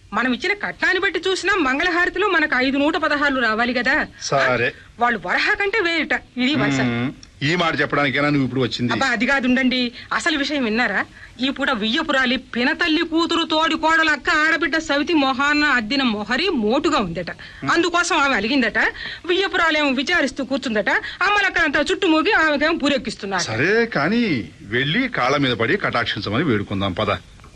మనం ఇచ్చిన కట్నాన్ని బట్టి చూసినా మంగళహారతిలో మనకు ఐదు నూట పదహారులు రావాలి కదా సరే వాళ్ళు వరహా కంటే వేరుట ఇది వరుస మ్మ్. ఈ మాట చెప్పడానికైనా నువ్వు ఇప్పుడు వచ్చింది అబ్బా అది కాదుండండి అసలు విషయం విన్నారా ఈ పూట వియ్యపురాలి పినతల్లి కూతురు తోడి కోడలు అక్క ఆడబిడ్డ సవితి మొహాన్న అద్దిన మొహరి మోటుగా ఉందట అందుకోసం ఆమె అలిగిందట వియ్యపురాలేమో విచారిస్తూ కూర్చుందట అమ్మలక్కడంతా చుట్టుమూగి ఆమెకేమో పూరెక్కిస్తున్నారు సరే కానీ వెళ్ళి కాళ్ళ మీద పడి కటాక్షించమని వేడుకుందాం పద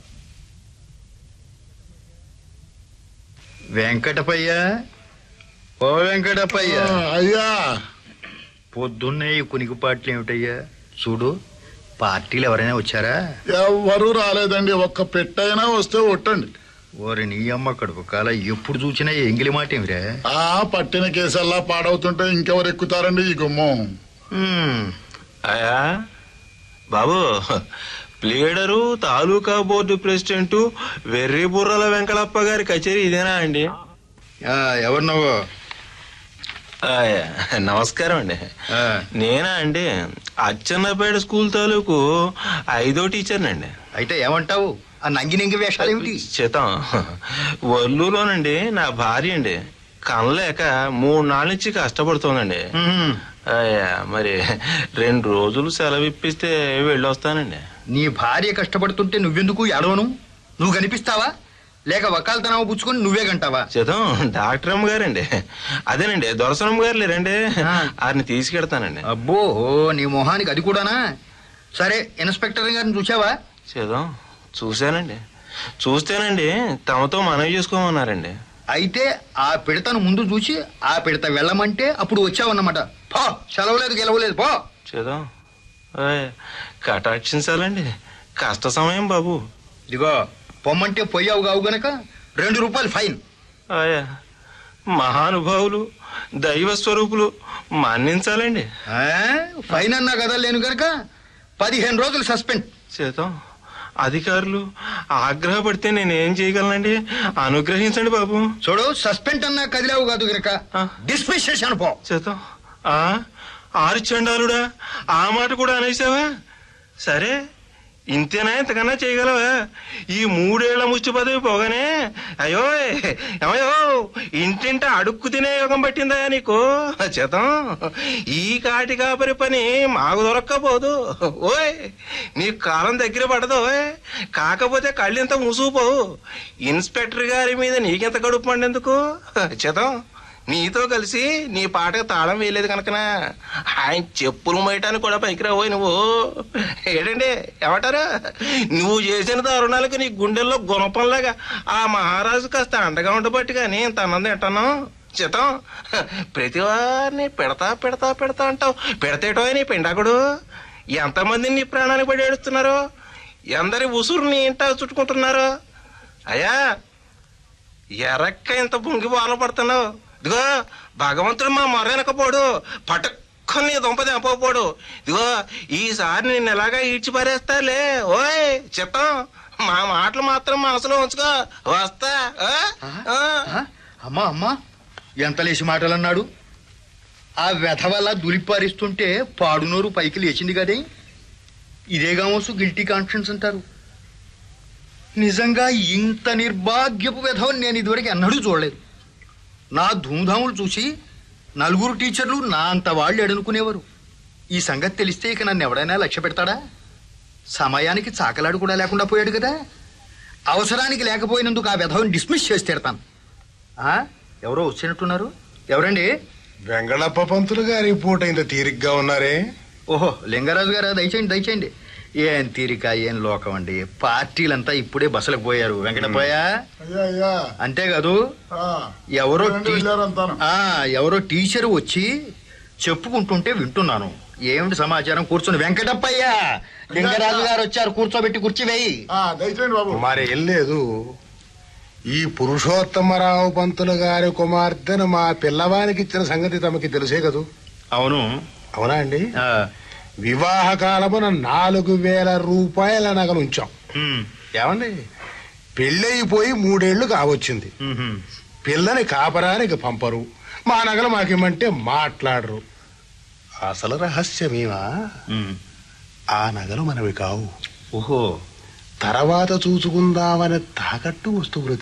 వెంకటపయ్య ఓ వెంకటపయ్య ఆ, అయ్యా పొద్దున్నే ఈ కునికిపాట్లు ఏమిటయ్యా చూడు పార్టీలు ఎవరైనా వచ్చారా ఎవ్వరూ రాలేదండి ఒక్క పెట్టైనా వస్తే ఒట్టండి ఓరి నీ అమ్మ కడుపు కాల ఎప్పుడు చూసినా ఎంగిలి మాట ఏమిరా ఆ పట్టిన కేసల్లా పాడవుతుంటే ఇంకెవరు ఎక్కుతారండి ఈ గుమ్మం హ్మ్, అయా బాబు ప్లేడరు తాలూకా బోర్డు ప్రెసిడెంట్ వెర్రి బుర్రల వెంకటప్ప గారి కచేరీ ఇదేనా అండి ఆ, ఎవరు నువ్వు ఆయా, నమస్కారం అండి ఆ, నేనా అండి అచ్చన్నపేట స్కూల్ తాలూకు ఐదో టీచర్నండి అయితే ఏమంటావు ఆ నంగి నంగి వేషాలు ఏమిటి చేతం వల్లూలోనండి నా భార్య అండి కనలేక మూడు నాళ్ళ నుంచి కష్టపడుతోందండి హ్మ్, అయ్యా మరి రెండు రోజులు సెలవు ఇప్పిస్తే వెళ్ళొస్తానండి నీ భార్య కష్టపడుతుంటే నువ్వెందుకు ఎడవను నువ్వు కనిపిస్తావా లేక వకాలతనామా పుచ్చుకొని నువ్వే కంటావా చేతం డాక్టర్ అమ్మ గారండి అదేనండి దొరసనమ్మ గారు లేరండి ఆ. ఆయన్ని తీసుకెడతానండి అబ్బో ఓ, నీ మొహానికి అది కూడానా సరే ఇన్స్పెక్టర్ గారిని చూసావా చేద్దాం చూశానండి చూస్తేనండి తమతో మనవి చేసుకోమన్నారండి అయితే ఆ పిడతను ముందు చూసి ఆ పిడత వెళ్ళమంటే అప్పుడు వచ్చావన్నమాట పో సెలవులేదు గెలవలేదు పో చేద్దాం ఆయ్, కటాక్షించాలండి కష్ట సమయం బాబు ఇదిగో పొమ్మంటే పొయ్యావు కావు గనక రెండు రూపాయలు ఫైన్ ఆయా మహానుభావులు దైవ స్వరూపులు మన్నించాలండి ఆ, ఫైన్ అన్నా కదా లేను గనక పదిహేను రోజులు సస్పెండ్ చేద్దాం అధికారులు ఆగ్రహపడితే నేనేం చేయగలనండి అనుగ్రహించండి బాబు చూడు సస్పెండ్ అన్నా కదిలావు కాదు గనక ఆ. డిస్మిస్ చేశాను పో చేద్దాం ఆ ఆరు చండాలుడా ఆ మాట కూడా అనేసావా సరే ఇంతేనా ఇంతకన్నా చేయగలవా ఈ మూడేళ్ల ముచ్చి పదవి పోగానే అయ్యో ఏమయ్యో ఇంటింట అడుక్కు తినే యోగం పట్టిందా నీకు చేతం ఈ కాటి కాపరి పని మాకు దొరక్కపోదు ఓయ్ నీ కాలం దగ్గర పడదు ఓయ్ కాకపోతే కళ్ళింత మూసుకుపోవు ఇన్స్పెక్టర్ గారి మీద నీకెంత కడుపు మండెందుకు చేతం నీతో కలిసి నీ పాటకు తాళం వేయలేదు కనుకనా ఆయన చెప్పులు మోయటానికి కూడా పైకిరావోయ్ నువ్వు ఏంటండి ఏమంటారు నువ్వు చేసిన దారుణాలకు నీ గుండెల్లో గుణపంలాగా ఆ మహారాజు కాస్త అండగా ఉండబట్టి కానీ ఇంత అన్నం తింటాను చితం ప్రతి వారిని పెడతా పెడతా పెడతా అంటావు పెడతేటో నీ పిండాకుడు ఎంతమందిని నీ ప్రాణానికి పడి ఏడుస్తున్నారు ఎందరి ఉసురు నీ ఇంట చుట్టుకుంటున్నారు అయ్యా ఎరక్క ఇంత పొంగి బాధ పడుతున్నావు ఇదిగో భగవంతుడు మా మొరెనకపోడు పట్టుకొని దుంప తెంపకపోడు ఇదిగో ఈసారి నేను ఎలాగా ఈడ్చి పారేస్తాలే ఓయ్ చిత్తం మా మాటలు మాత్రం మనసులో ఉంచుకో వస్తా ఆ? ఆ? ఆ? అమ్మా అమ్మా ఎంత లేచి మాటలు అన్నాడు ఆ వ్యధ వల్ల దులిపారిస్తుంటే పాడునోరు పైకి లేచింది కదే ఇదే కామోసు గిల్టీ కాన్ఫిడెన్స్ అంటారు నిజంగా ఇంత నిర్భాగ్యపు వ్యధం నేను ఇదివరకు ఎన్నడూ చూడలేదు నా ధూమ్ధాములు చూసి నలుగురు టీచర్లు నా అంత వాళ్ళు ఎడనుకునేవారు ఈ సంగతి తెలిస్తే ఇక నన్ను ఎవడైనా లక్ష్య పెడతాడా సమయానికి చాకలాడు కూడా లేకుండా పోయాడు కదా అవసరానికి లేకపోయినందుకు ఆ వ్యధం డిస్మిస్ చేసి తిడతాను ఆ? ఎవరో వచ్చినట్టున్నారు ఎవరండి వెంగళప్ప పంతులు గారి పూట ఇంత తీరిగ్గా ఉన్నారే ఓహో లింగరాజు గారు దయచేయండి దయచేయండి ఏం తీరిక ఏం లోకం అండి పార్టీలంతా ఇప్పుడే బస్సులకు పోయారు వెంకటపోయా అయ్యా అయ్యా అంతే కాదు ఆ, ఎవరో రెండు టీ- వెళ్ళారంతాను. ఆ, ఎవరో టీచర్ వచ్చి చెప్పుకుంటుంటే వింటున్నాను ఏమిటి సమాచారం కూర్చొని వెంకటప్పయ్య లింగరాజు గారు వచ్చారు కూర్చోబెట్టి కుర్చీ వేయి ఆ, దయచేయండి బాబు మరి ఏం లేదు ఈ పురుషోత్తమరావు పంతులు గారి కుమార్తెను మా పిల్లవానికి ఇచ్చిన సంగతి తమకి తెలిసే కదూ అవును అవునా అండి ఆ, వివాహ కాలమున నాలుగు వేల రూపాయల నగలు ఉంచాం ఉమ్, ఏమండి పెళ్ళయిపోయి మూడేళ్లు కావచ్చింది ఉమ్హు. పిల్లని కాపరానికి పంపరు మా నగలు మాకేమంటే మాట్లాడరు అసలు రహస్యమేమా ఉమ్. ఆ నగలు మనవి కావు ఓహో తర్వాత చూసుకుందామని తాకట్టు వస్తువులు